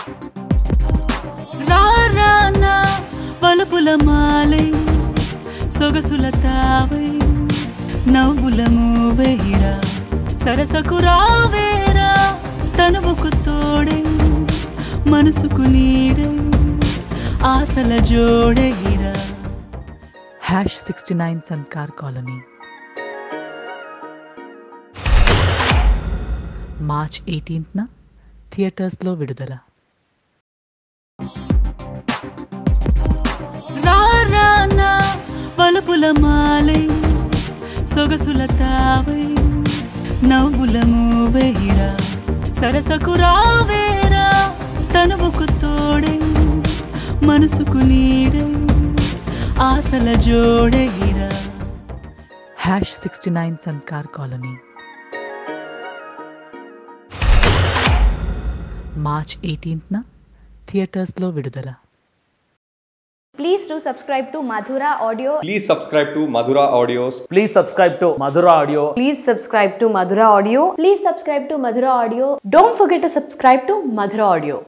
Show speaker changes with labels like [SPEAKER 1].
[SPEAKER 1] రారానా వలపుల మాలై సొగసుల తావై నవ్వుల మూవేరా సరసకు రావేరా తనువుకు తోడై మనసుకు నీడై ఆశల జోడైరా hash sixty nine Sanskar colony March ఎయిటీన్త్న థియేటర్స్లో విడుదల రారానా వలపుల మాలై సొగసుల తావై నవ్వుల మూవేరా సరసకు రావేరా తనువుకు తోడై మనసుకు నీడై ఆశల జోడైరా hash sixty nine Sanskar colony March ఎయిటీన్త్న థియేటర్స్లో విడుదల
[SPEAKER 2] Please do subscribe to Madhura Audio.
[SPEAKER 3] Please subscribe to Madhura Audios.
[SPEAKER 4] Please subscribe to Madhura Audio.
[SPEAKER 5] Please subscribe to Madhura Audio.
[SPEAKER 2] Please subscribe to Madhura Audio.
[SPEAKER 5] Don't forget to subscribe to Madhura Audio.